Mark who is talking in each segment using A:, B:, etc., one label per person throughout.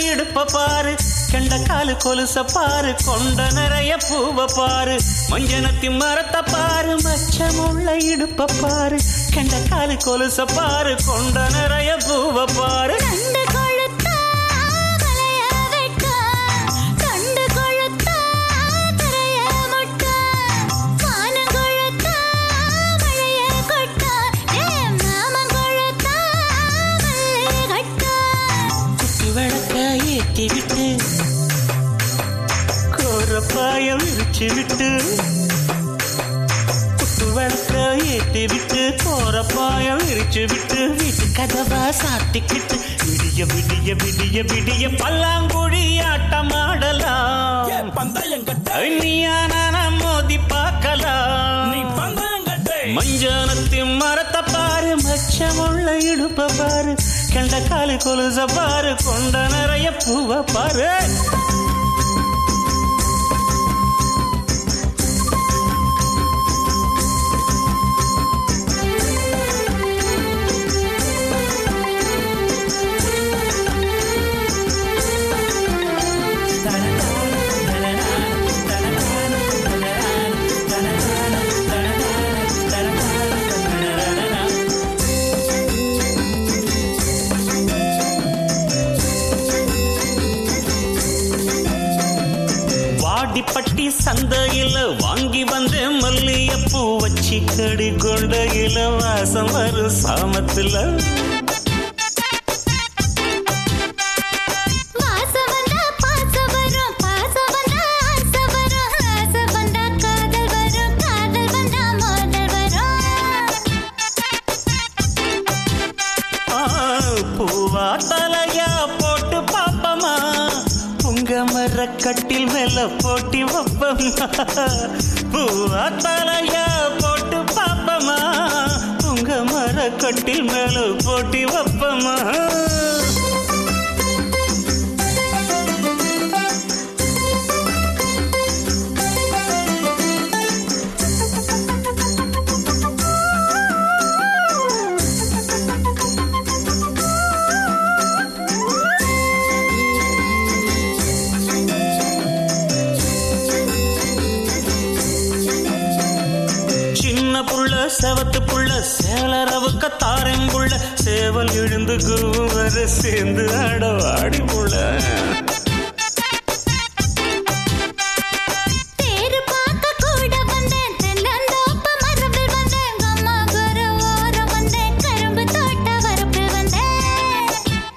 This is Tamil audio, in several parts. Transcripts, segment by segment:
A: இடுப்ப பாரு கெண்ட காலு கொலுச பாரு கொண்ட நிறைய பூவ பாரு மஞ்சனத்தி மரத்தை பாரு மச்சமுள்ள இடுப்ப பாரு கெண்ட காலு கொலுச பாரு கொண்ட நிறைய பூவ பாரு
B: கண்டு கொழுத்தா மலைய வெட்டா கண்டு கொழுத்தா கரைய முட்டா மானம் கொழுத்தா மழைய கொட்டா ஏ மாமன் கொழுத்தா மல்லிகை கட்டா
A: குட்டி விளக்க ஏற்றி விட்டு கோரப்பாயம் விரிச்சு விட்டு குட்டு விளக்க ஏற்றி விட்டு கோரப்பாயம் விரிச்சு விட்டு வீட்டு கதவா சாத்திக்கிட்டு விடிய விடிய விடிய விடிய பல்லாங்குழி ஆட்டம் ஆடலாம்
C: பந்தயம் கட்ட
A: நீயான மோதி பார்க்கலாம்
C: நீ பந்தயம் கட்ட
A: மஞ்சானத்தின் மரத்தை பாரு மச்சமுள்ள இடுப்ப பாரு கண்ட காலு கொலுச பாரு கொண்ட நிறைய பூவ பாரு வாடிப்பட்டி சந்தையில வாங்கி வந்த மல்லியப்பூ வச்சு கடி கொண்டையில வாசம் வரும் சாமத்துல
B: வாசம் வந்தா பாசம் வரும் பாசம் வந்தா ஆசை வரும் ஆசை வந்தா காதல் வரும் காதல் வந்தா மோதல் வரும்
A: ஆ, பூவா தலையா போட்டு பாப்பமா புங்க மர கட்டில் மேல போட்டி வப்பமா பூவா தலையா போட்டு பாப்பமா புங்க மர கட்டில் மேல போட்டி வப்பமா சின்ன புள்ள செவத்து புள்ள சேலரவுக்க தாரெங்குள்ள சேவல் எழுந்து கூவர சேர்ந்து ஆட வாடி புள்ள
B: தேரு பார்க்க கூட வந்தேன் தென்னந்தோப்பு மரபில் வந்தேன் அம்மா குரு ஓரம் வந்தேன் கரும்பு தோட்ட வரப்பில் வந்தேன்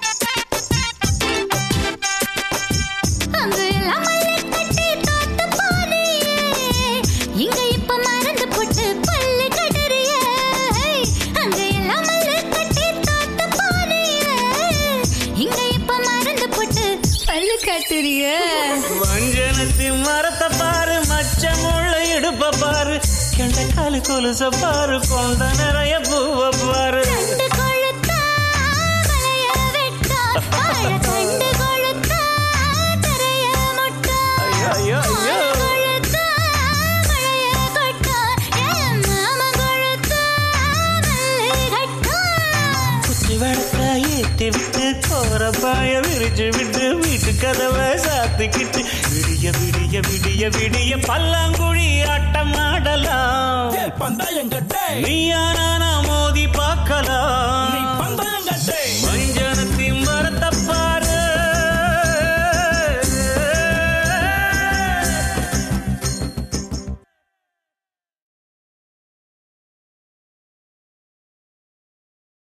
B: அங்கு எல்லாம் மல்லி கட்டி தோட்ட போறியே இங்க இப்ப மறந்து போட்டு பள்ளி கட்டுறியே அங்க எல்லாம் மல்லி கட்டி தோட்ட போறியே இங்க இப்ப மறந்து போட்டு பள்ளி கட்டுறியே
A: வஞ்சனத்தின் மரத்தை பாரு மச்சமுள்ள இடுப்ப பாரு கெண்ட காலு கொலுச பாரு கொண்ட நிறைய பூவ பாரு
B: கண்டு கொழுத்தா மலைய வெட்டா வாழ கண்டு கொழுத்தா கரைய முட்டா
A: ஐயோ, ஐயோ, ஐயோ.
B: மான் கொழுத்தா மழைய கொட்டா ஏ மாமன் கொழுத்தா மல்லிகை கட்டா
A: குச்சி விளக்க ஏத்தி விட்டு கோரப்பாய விரிச்சு விட்டு வீட்டு கதவை சாத்திக்கிட்டு விடிய விடிய விடிய விடிய பல்லாங்குழி ஆட்டம் ஆடலாம்
C: பந்தயம் கட்ட
A: நீயானா மோதி பார்க்கலாம்